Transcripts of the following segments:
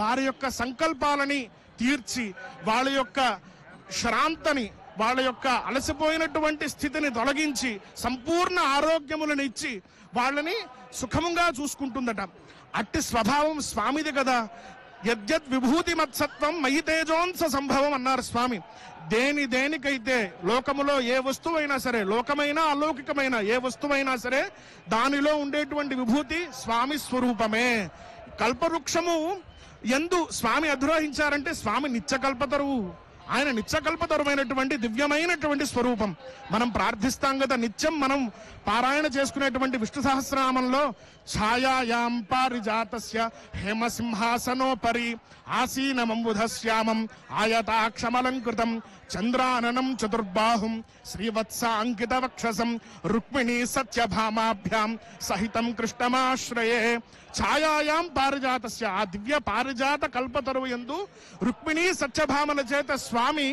వారి యొక్క సంకల్పాలని తీర్చి వాళ్ళ యొక్క శ్రాంతని వాళ్ళ యొక్క అలసిపోయినటువంటి స్థితిని తొలగించి సంపూర్ణ ఆరోగ్యములను ఇచ్చి వాళ్ళని సుఖముగా చూసుకుంటుందట అట్టి స్వభావం స్వామిది కదా యద్యద్ విభూతి మత్సత్వం మయి తేజోంస సంభవం అన్నారు స్వామి దేని దేనికైతే లోకములో ఏ వస్తువైనా సరే లోకమైనా అలౌకికమైన ఏ వస్తువైనా సరే దానిలో ఉండేటువంటి విభూతి స్వామి స్వరూపమే కల్పవృక్షము ఎందు స్వామి అధిరోహించారంటే స్వామి నిత్యకల్పతరువు ఆయన నిత్యకల్పతరువైనటువంటి దివ్యమైనటువంటి స్వరూపం మనం ప్రార్థిస్తాం కదా నిత్యం మనం పారాయణ చేసుకునేటువంటి విష్ణు సహస్రనామంలో ఛాయాయాం పారిజాతస్య హేమసింహాసనోపరి ఆసీనమంబుధశ్యామం ఆయతాక్షమలంకృతం చంద్రాననం చతుర్బాహుం శ్రీవత్స అంకిత వక్షసం రుక్మిణీ సత్యభామాభ్యాం సహితం కృష్ణమాశ్రయే ఛాయాయాం పారిజాతస్య ఆ దివ్య పారిజాత కల్పతరువు ఎందు రుక్మిణీ సత్యభామల చేత స్వామి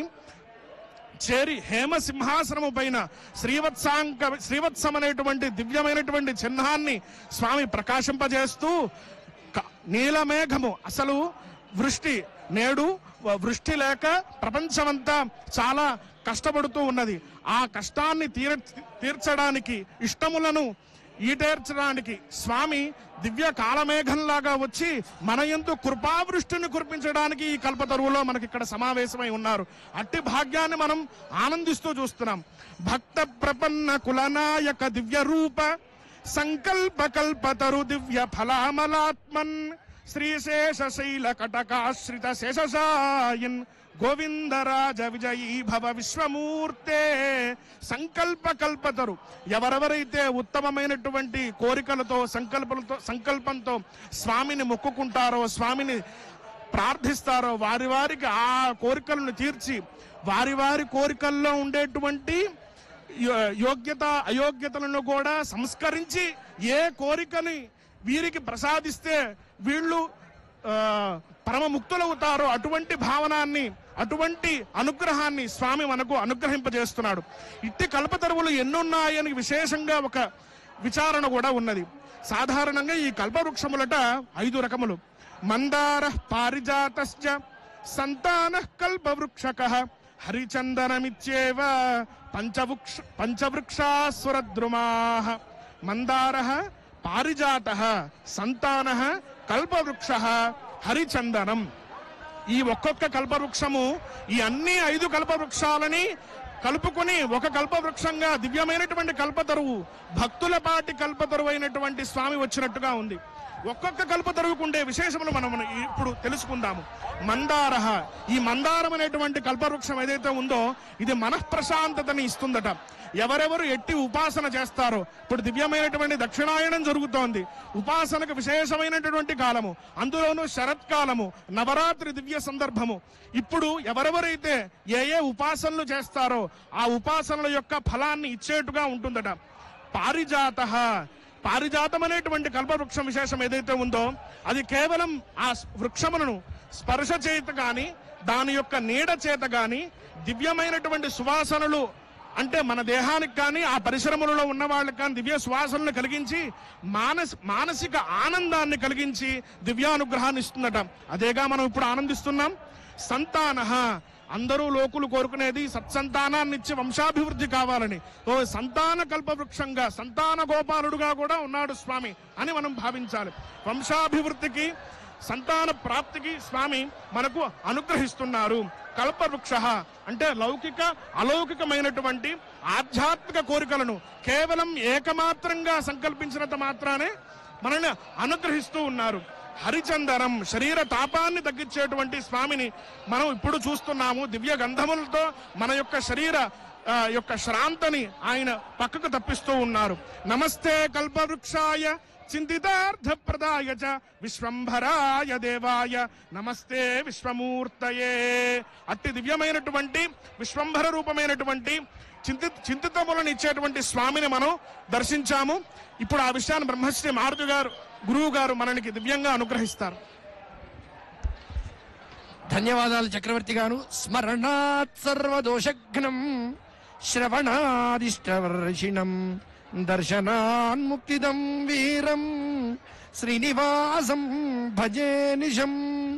చేరి హేమ సింహాసనము పైన శ్రీవత్సాంక శ్రీవత్సం అనేటువంటి దివ్యమైనటువంటి చిహ్నాన్ని స్వామి ప్రకాశింపజేస్తూ క- నీలమేఘము అసలు వృష్టి నేడు వ- వృష్టి లేక ప్రపంచమంతా చాలా కష్టపడుతూ ఉన్నది ఆ కష్టాన్ని తీర తీర్చడానికి ఇష్టములను ఈటేర్చడానికి స్వామి దివ్య కాలమేఘంలాగా వచ్చి మన ఎందు కృపావృష్టిని కురిపించడానికి ఈ కల్పతరువులో మనకి ఇక్కడ సమావేశమై ఉన్నారు అట్టి భాగ్యాన్ని మనం ఆనందిస్తూ చూస్తున్నాం భక్త ప్రపన్న కులనాయక దివ్య రూప సంకల్ప కల్పతరు దివ్య ఫలామలాత్మన్ శ్రీశేష శైల కటకాశ్రిత శేషసాయన్ గోవిందరాజ విజయీ భవ విశ్వమూర్తే సంకల్ప కల్పతరు ఎవరెవరైతే ఉత్తమమైనటువంటి కోరికలతో సంకల్పలతో సంకల్పంతో స్వామిని మొక్కుకుంటారో స్వామిని ప్రార్థిస్తారో వారి వారికి ఆ కోరికలను తీర్చి వారి వారి కోరికల్లో ఉండేటువంటి యో- యోగ్యత అయోగ్యతలను కూడా సంస్కరించి ఏ కోరికని వీరికి ప్రసాదిస్తే వీళ్ళు ఆ, పరమ ముక్తులవుతారో అటువంటి భావనాన్ని అటువంటి అనుగ్రహాన్ని స్వామి మనకు అనుగ్రహింపజేస్తున్నాడు ఇట్టి కల్పతరువులు ఎన్నున్నాయని విశేషంగా ఒక విచారణ కూడా ఉన్నది సాధారణంగా ఈ కల్పవృక్షములట ఐదు రకములు మందార పారిజాతశ్చ సంతాన కల్పవృక్షక హరిచందనమిచ్చేవ పంచవృక్ష పంచవృక్షాసురద్రుమా మందార పారిజాత సంతాన కల్పవృక్ష హరిచందనం ఈ ఒక్కొక్క కల్పవృక్షము ఈ అన్ని ఐదు కల్పవృక్షాలని కలుపుకొని ఒక కల్పవృక్షంగా దివ్యమైనటువంటి కల్పతరువు భక్తుల పాటి కల్పతరువు అయినటువంటి స్వామి వచ్చినట్టుగా ఉంది ఒక్కొక్క కల్పతరువుకు ఉండే విశేషములు మనం ఇప్పుడు తెలుసుకుందాము మందార ఈ మందారం అనేటువంటి కల్పవృక్షం ఏదైతే ఉందో ఇది మనఃప్రశాంతతని ఇస్తుందట ఎవరెవరు ఎట్టి ఉపాసన చేస్తారో ఇప్పుడు దివ్యమైనటువంటి దక్షిణాయనం జరుగుతోంది ఉపాసనకు విశేషమైనటువంటి కాలము అందులోనూ శరత్కాలము నవరాత్రి దివ్య సందర్భము ఇప్పుడు ఎవరెవరైతే ఏ ఏ ఉపాసనలు చేస్తారో ఆ ఉపాసనల యొక్క ఫలాన్ని ఇచ్చేట్టుగా ఉంటుందట పారిజాత పారిజాతం అనేటువంటి కల్పవృక్షం విశేషం ఏదైతే ఉందో అది కేవలం ఆ వృక్షములను స్పర్శ చేత గాని దాని యొక్క నీడ చేత గాని దివ్యమైనటువంటి సువాసనలు అంటే మన దేహానికి కానీ ఆ పరిశ్రమలలో ఉన్న వాళ్ళకి కానీ దివ్య సువాసనలు కలిగించి మానస్ మానసిక ఆనందాన్ని కలిగించి దివ్యానుగ్రహాన్ని ఇస్తుందట అదేగా మనం ఇప్పుడు ఆనందిస్తున్నాం సంతాన అందరూ లోకులు కోరుకునేది సత్సంతానాన్ని ఇచ్చి వంశాభివృద్ధి కావాలని ఓ సంతాన కల్పవృక్షంగా సంతాన గోపాలుడుగా కూడా ఉన్నాడు స్వామి అని మనం భావించాలి వంశాభివృద్ధికి సంతాన ప్రాప్తికి స్వామి మనకు అనుగ్రహిస్తున్నారు కల్పవృక్ష అంటే లౌకిక అలౌకికమైనటువంటి ఆధ్యాత్మిక కోరికలను కేవలం ఏకమాత్రంగా సంకల్పించినంత మాత్రానే మనల్ని అనుగ్రహిస్తూ ఉన్నారు హరిచందనం శరీర తాపాన్ని తగ్గించేటువంటి స్వామిని మనం ఇప్పుడు చూస్తున్నాము దివ్య గంధములతో మన యొక్క శరీర ఆ, యొక్క శ్రాంతని ఆయన పక్కకు తప్పిస్తూ ఉన్నారు నమస్తే కల్పవృక్షాయ చింతితార్థప్రదాయ చ విశ్వంభరాయ దేవాయ నమస్తే విశ్వమూర్తయే అట్టి దివ్యమైనటువంటి విశ్వంభర రూపమైనటువంటి చింతి చింతితములను ఇచ్చేటువంటి స్వామిని మనం దర్శించాము ఇప్పుడు ఆ విషయాన్ని బ్రహ్మశ్రీ మారుతి గారు గురువు గారు మనకి దివ్యంగా అనుగ్రహిస్తారు ధన్యవాదాలు చక్రవర్తి గారు స్మరణాత్ సర్వదోషఘ్నం శ్రవణాదిష్టవర్షిణం దర్శనాన్ముక్తిదం వీరం శ్రీనివాసం భజే నిశం